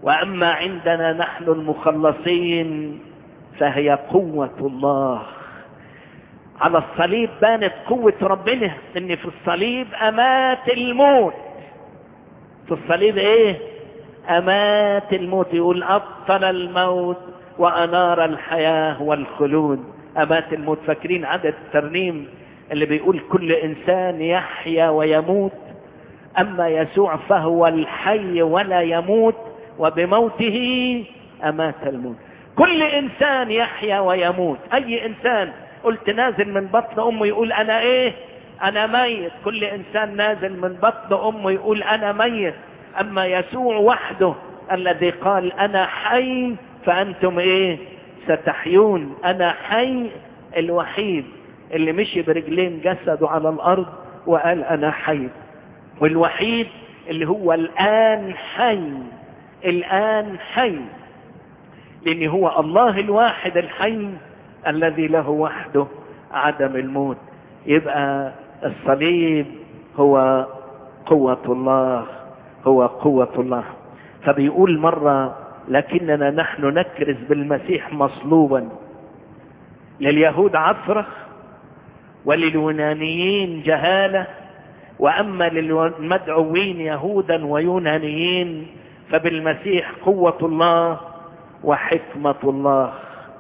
واما عندنا نحن المخلصين فهي قوة الله على الصليب بانت قوة ربنا ان في الصليب امات الموت في الصليب ايه امات الموت يقول ابطل الموت وانار الحياة والخلود امات الموت فاكرين عدد الترنيم اللي بيقول كل انسان يحيا ويموت اما يسوع فهو الحي ولا يموت وبموته امات الموت كل انسان يحيا ويموت اي انسان قلت نازل من بطن امه يقول انا ايه انا ميت كل انسان نازل من بطن امه يقول انا ميت اما يسوع وحده الذي قال انا حي فانتم ايه ستحيون انا حي الوحيد اللي مشي برجلين جسده على الارض وقال انا حي والوحيد اللي هو الان حي الان حي لان هو الله الواحد الحي الذي له وحده عدم الموت يبقى الصليب هو قوة الله هو قوة الله فبيقول مرة لكننا نحن نكرز بالمسيح مصلوبا لليهود عثرة ولليونانيين جهالة وأما للمدعوين يهودا ويونانيين فبالمسيح قوة الله وحكمة الله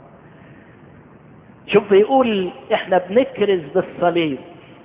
شوف بيقول احنا بنكرز بالصليب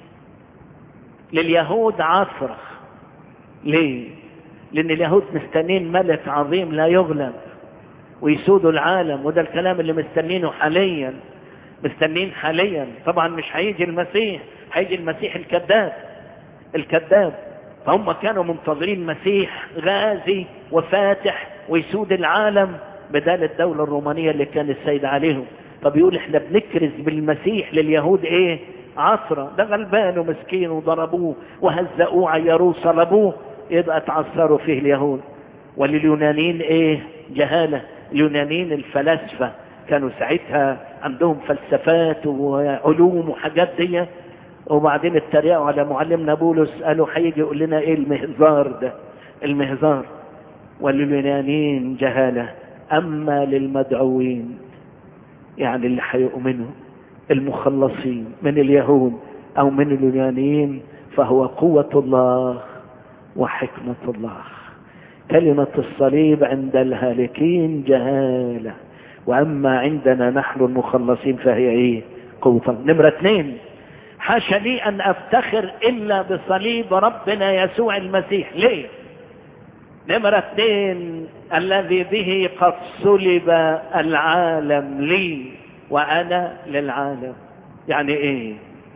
لليهود عصرة ليه لان اليهود مستنين ملك عظيم لا يغلب ويسودوا العالم وده الكلام اللي مستنينه حاليا مستنين حاليا طبعا مش هيجي المسيح هيجي المسيح الكذاب الكذاب فهم كانوا منتظرين مسيح غازي وفاتح ويسود العالم بدال الدولة الرومانية اللي كان السيد عليهم فبيقول احنا بنكرز بالمسيح لليهود ايه عصرة ده غلبان ومسكين وضربوه وهزقوه عيروه صلبوه يبقى تعثروا فيه اليهود ولليونانيين ايه جهالة اليونانيين الفلاسفة كانوا ساعتها عندهم فلسفات وعلوم وحاجات دي وبعدين اتريقوا على معلمنا بولس قالوا هيجي يقول لنا ايه المهزار ده المهزار ولليونانيين جهالة اما للمدعوين يعني اللي هيؤمنوا المخلصين من اليهود او من اليونانيين فهو قوة الله وحكمة الله كلمة الصليب عند الهالكين جهالة واما عندنا نحن المخلصين فهي ايه قوة الله نمرة اثنين حاشا لي ان افتخر الا بصليب ربنا يسوع المسيح ليه نمرة اثنين الذي به قد صلب العالم لي وانا للعالم يعني ايه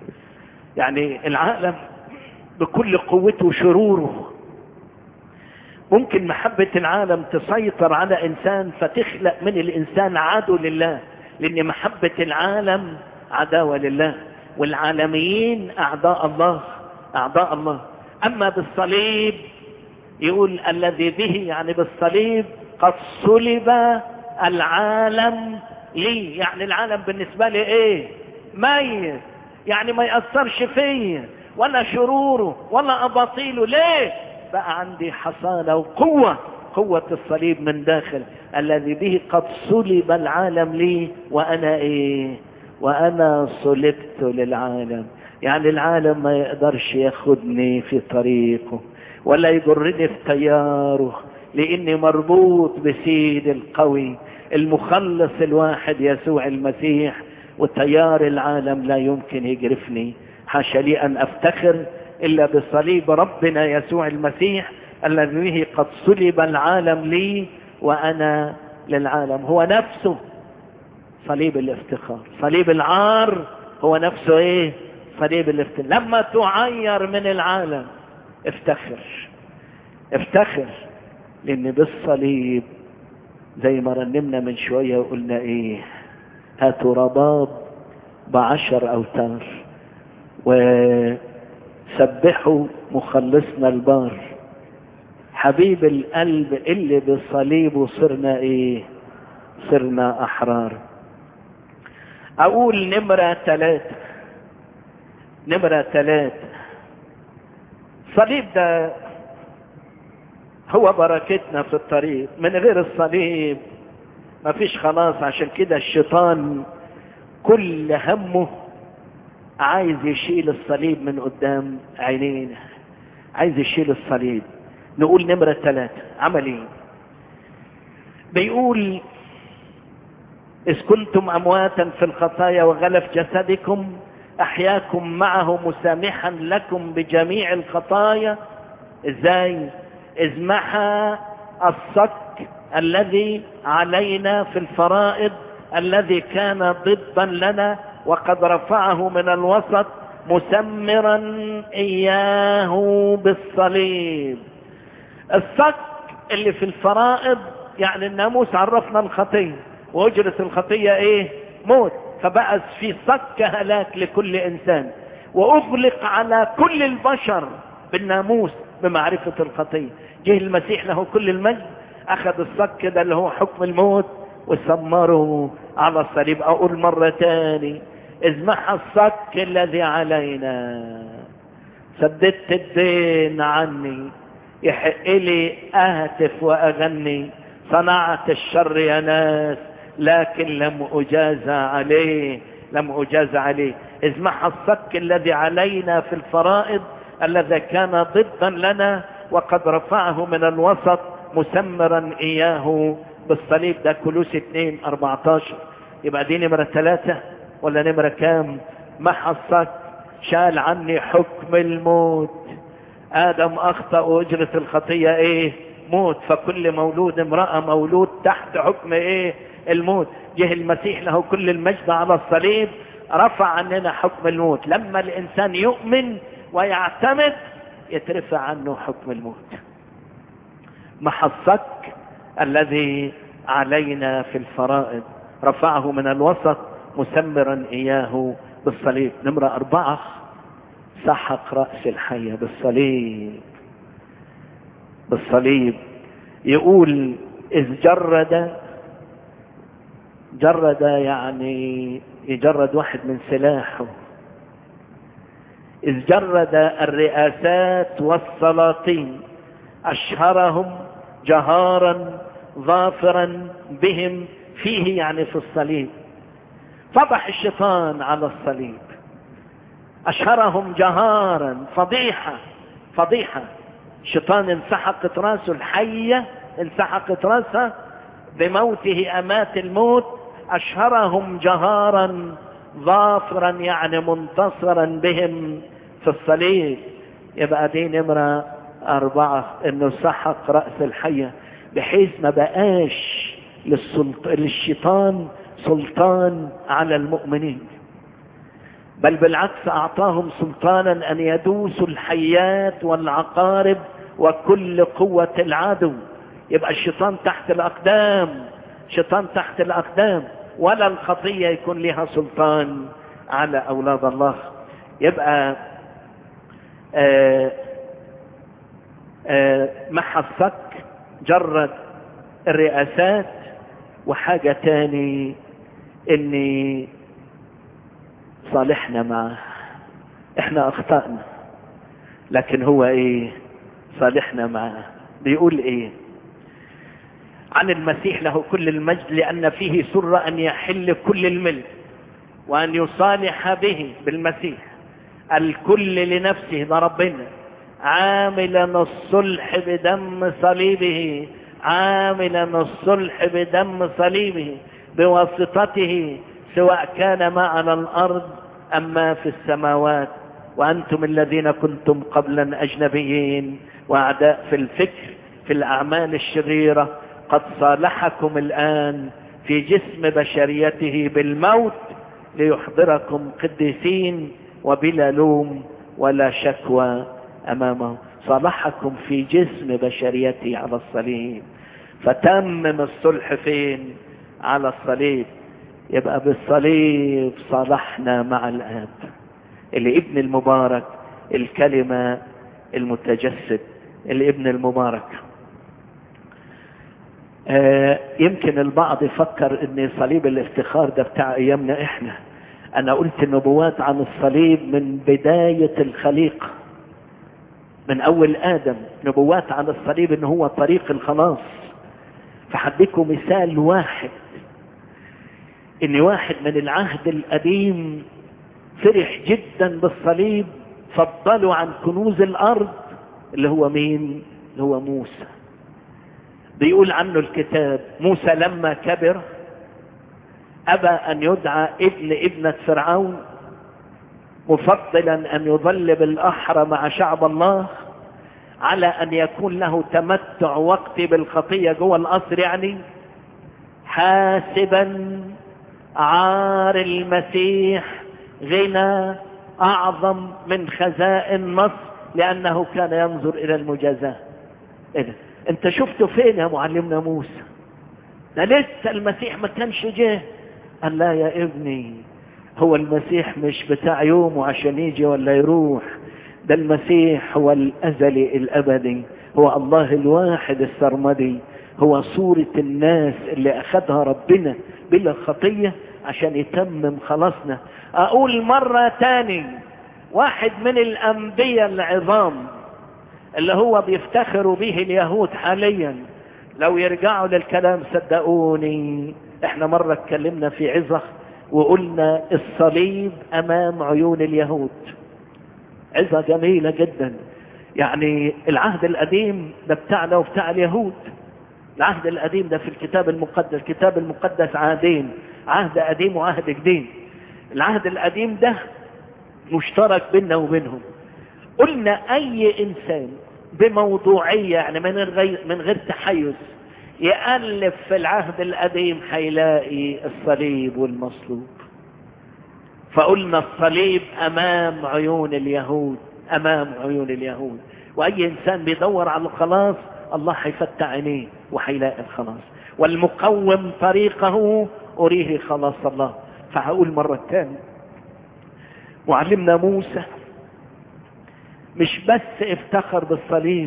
يعني العالم بكل قوته وشروره ممكن محبة العالم تسيطر على انسان فتخلق من الانسان عدو لله لان محبة العالم عداوة لله والعالميين اعداء الله اعداء الله اما بالصليب يقول الذي به يعني بالصليب قد صلب العالم لي يعني العالم بالنسبة لي ايه ميت يعني ما يأثرش فيا ولا شروره ولا أباطيله ليه بقى عندي حصانة وقوة قوة الصليب من داخل الذي به قد صلب العالم لي وأنا إيه وأنا صلبت للعالم يعني العالم ما يقدرش ياخدني في طريقه ولا يجرني في تياره لاني مربوط بسيد القوي المخلص الواحد يسوع المسيح وتيار العالم لا يمكن يجرفني حاشا لي ان افتخر الا بصليب ربنا يسوع المسيح الذي به قد صلب العالم لي وانا للعالم هو نفسه صليب الافتخار صليب العار هو نفسه ايه صليب الافتخار لما تعير من العالم افتخر افتخر لان بالصليب زي ما رنمنا من شوية وقلنا ايه هاتوا رباب بعشر اوتار وسبحوا مخلصنا البار حبيب القلب اللي بصليبه صرنا ايه صرنا احرار اقول نمرة ثلاثة نمرة ثلاثة صليب ده هو بركتنا في الطريق من غير الصليب مفيش خلاص عشان كده الشيطان كل همه عايز يشيل الصليب من قدام عينينا عايز يشيل الصليب نقول نمرة ثلاثة عمل ايه بيقول إذ كنتم أمواتا في الخطايا وغلف جسدكم أحياكم معه مسامحا لكم بجميع الخطايا إزاي إذ محى الصك الذي علينا في الفرائض الذي كان ضدا لنا وقد رفعه من الوسط مسمرا إياه بالصليب الصك اللي في الفرائض يعني الناموس عرفنا الخطية وأجرة الخطية إيه موت فبقى في صك هلاك لكل إنسان وأغلق على كل البشر بالناموس بمعرفة الخطية جه المسيح له كل المجد أخذ الصك ده اللي هو حكم الموت وسمره على الصليب أقول مرة تاني إذ محى الصك الذي علينا سددت الدين عني يحق لي أهتف وأغني صنعت الشر يا ناس لكن لم أجازى عليه لم أجازى عليه إذ محى الصك الذي علينا في الفرائض الذي كان ضدا لنا وقد رفعه من الوسط مسمرا إياه بالصليب ده كلوس 2 14 يبقى دي نمرة ثلاثة ولا نمرة كام محى الصك شال عني حكم الموت آدم أخطأ وأجرة الخطية إيه موت فكل مولود امرأة مولود تحت حكم إيه الموت جه المسيح له كل المجد على الصليب رفع عننا حكم الموت لما الإنسان يؤمن ويعتمد يترفع عنه حكم الموت محى الصك الذي علينا في الفرائض رفعه من الوسط مسمرا إياه بالصليب نمرة أربعة سحق رأس الحية بالصليب بالصليب يقول إذ جرد جرد يعني يجرد واحد من سلاحه إذ جرد الرئاسات والسلاطين أشهرهم جهارا ظافرا بهم فيه يعني في الصليب فضح الشيطان على الصليب أشهرهم جهارا فضيحة فضيحة الشيطان انسحقت راسه الحية انسحقت راسها بموته أمات الموت أشهرهم جهارا ظافرا يعني منتصرا بهم في الصليب يبقى دي نمرة أربعة إنه سحق رأس الحية بحيث ما بقاش للسلط... للشيطان سلطان على المؤمنين بل بالعكس أعطاهم سلطانا أن يدوسوا الحيات والعقارب وكل قوة العدو يبقى الشيطان تحت الأقدام شيطان تحت الأقدام ولا الخطية يكون لها سلطان على أولاد الله يبقى آآ آآ محى الصك جرد الرئاسات وحاجة تاني اني صالحنا معه احنا اخطأنا لكن هو ايه صالحنا معه بيقول ايه عن المسيح له كل المجد لأن فيه سر أن يحل كل الملك وأن يصالح به بالمسيح الكل لنفسه ده ربنا عاملا الصلح بدم صليبه عاملا الصلح بدم صليبه بواسطته سواء كان ما على الأرض أما في السماوات وأنتم الذين كنتم قبلا أجنبيين وأعداء في الفكر في الأعمال الشريرة قد صالحكم الآن في جسم بشريته بالموت ليحضركم قديسين وبلا لوم ولا شكوى أمامه صالحكم في جسم بشريته على الصليب فتمم الصلح فين على الصليب يبقى بالصليب صالحنا مع الآب الابن المبارك الكلمة المتجسد الابن المبارك آه يمكن البعض يفكر ان صليب الافتخار ده بتاع ايامنا احنا انا قلت النبوات عن الصليب من بداية الخليقة من اول ادم نبوات عن الصليب ان هو طريق الخلاص فحديكم مثال واحد ان واحد من العهد القديم فرح جدا بالصليب فضلوا عن كنوز الارض اللي هو مين اللي هو موسى بيقول عنه الكتاب موسى لما كبر ابى ان يدعى ابن ابنة فرعون مفضلا ان يظل بالاحرى مع شعب الله على ان يكون له تمتع وقتي بالخطية جوه القصر يعني حاسبا عار المسيح غنى اعظم من خزائن مصر لانه كان ينظر الى المجازاة ايه ده انت شفته فين يا معلمنا موسى ده لسه المسيح ما كانش جه قال لا يا ابني هو المسيح مش بتاع يوم عشان يجي ولا يروح ده المسيح هو الازلي الابدي هو الله الواحد السرمدي هو صورة الناس اللي اخذها ربنا بلا خطية عشان يتمم خلاصنا اقول مرة تاني واحد من الانبياء العظام اللي هو بيفتخروا به اليهود حاليا لو يرجعوا للكلام صدقوني احنا مرة اتكلمنا في عظة وقلنا الصليب امام عيون اليهود عظة جميلة جدا يعني العهد القديم ده بتاعنا وبتاع اليهود العهد القديم ده في الكتاب المقدس الكتاب المقدس عهدين عهد قديم وعهد جديد العهد القديم ده مشترك بيننا وبينهم قلنا اي انسان بموضوعية يعني من غير, من غير تحيز يألف في العهد القديم هيلاقي الصليب والمصلوب فقلنا الصليب امام عيون اليهود امام عيون اليهود واي انسان بيدور على الخلاص الله هيفتح عينيه وهيلاقي الخلاص والمقوم طريقه اريه خلاص الله فهقول مرة تانية معلمنا موسى مش بس افتخر بالصليب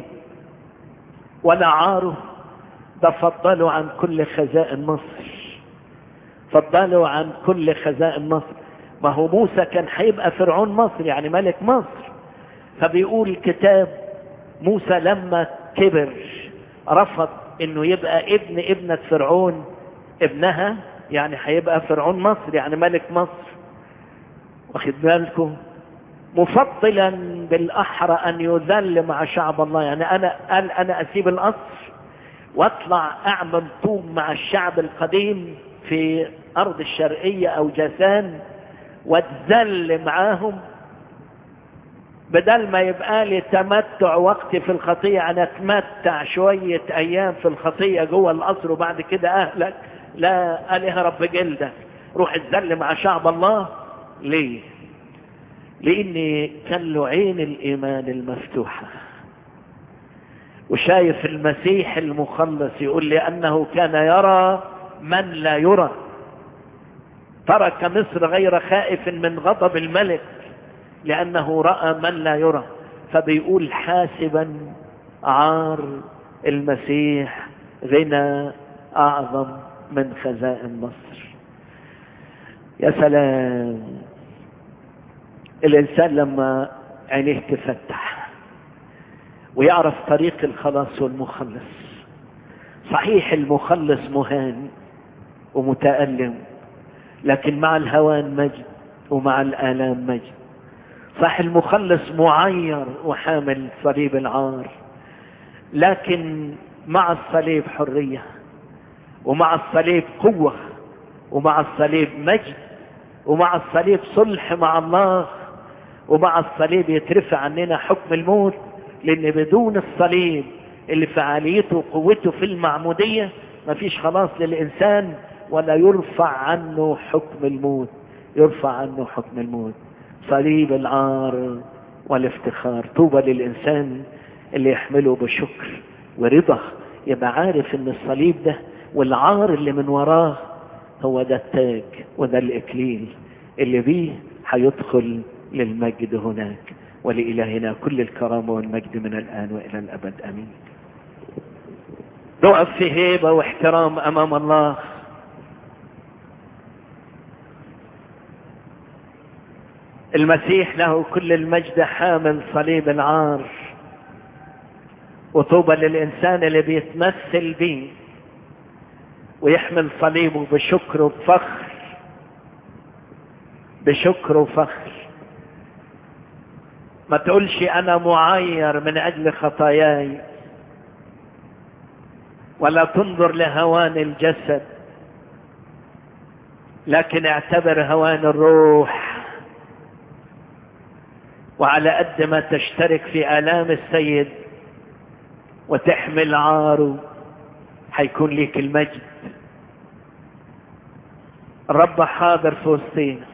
ولا عاره ده فضلوا عن كل خزائن مصر فضلوا عن كل خزائن مصر ما هو موسى كان هيبقى فرعون مصر يعني ملك مصر فبيقول الكتاب موسى لما كبر رفض انه يبقى ابن ابنة فرعون ابنها يعني هيبقى فرعون مصر يعني ملك مصر واخد بالكم مفضلا بالاحرى ان يذل مع شعب الله يعني انا قال انا اسيب القصر واطلع اعمل طوب مع الشعب القديم في ارض الشرقية او جاسان واتذل معاهم بدل ما يبقى لي تمتع وقتي في الخطية انا اتمتع شوية ايام في الخطية جوه القصر وبعد كده اهلك لا قالها رب جلدك روح اتذل مع شعب الله ليه لان كان له عين الايمان المفتوحة وشايف المسيح المخلص يقول لي انه كان يرى من لا يرى ترك مصر غير خائف من غضب الملك لانه راى من لا يرى فبيقول حاسبا عار المسيح غنى اعظم من خزائن مصر يا سلام الانسان لما عينيه تفتح ويعرف طريق الخلاص والمخلص صحيح المخلص مهان ومتألم لكن مع الهوان مجد ومع الآلام مجد صح المخلص معير وحامل صليب العار لكن مع الصليب حرية ومع الصليب قوة ومع الصليب مجد ومع الصليب صلح مع الله ومع الصليب يترفع عننا حكم الموت لان بدون الصليب اللي فعاليته وقوته في المعمودية مفيش خلاص للإنسان ولا يرفع عنه حكم الموت يرفع عنه حكم الموت صليب العار والافتخار طوبى للإنسان اللي يحمله بشكر ورضا يبقى عارف ان الصليب ده والعار اللي من وراه هو ده التاج وده الإكليل اللي بيه هيدخل للمجد هناك ولإلهنا كل الكرامة والمجد من الآن وإلى الأبد أمين نقف في هيبة واحترام أمام الله المسيح له كل المجد حامل صليب العار وطوبى للإنسان اللي بيتمثل بيه ويحمل صليبه بشكر وبفخر بشكر وفخر ما تقولش أنا معير من أجل خطاياي ولا تنظر لهوان الجسد لكن اعتبر هوان الروح وعلى قد ما تشترك في آلام السيد وتحمل عاره حيكون ليك المجد الرب حاضر في وسطينا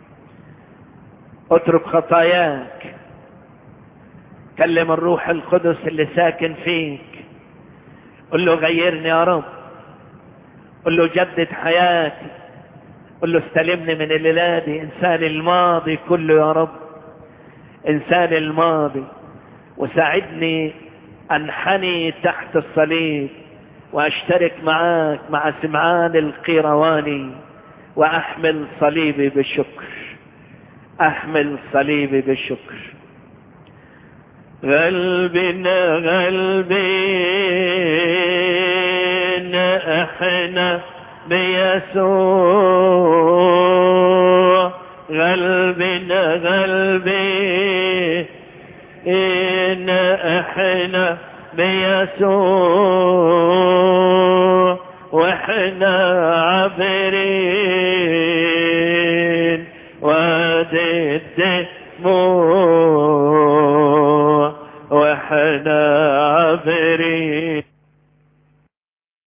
اترك خطاياك كلم الروح القدس اللي ساكن فيك قل له غيرني يا رب قل له جدد حياتي قل له استلمني من الليلة دي انسان الماضي كله يا رب انسان الماضي وساعدني انحني تحت الصليب واشترك معاك مع سمعان القيرواني واحمل صليبي بالشكر احمل صليبي بالشكر قلبنا قلبنا احنا بيسوع قلبنا قلبي إن احنا بيسوع واحنا عابرين وادي الدموع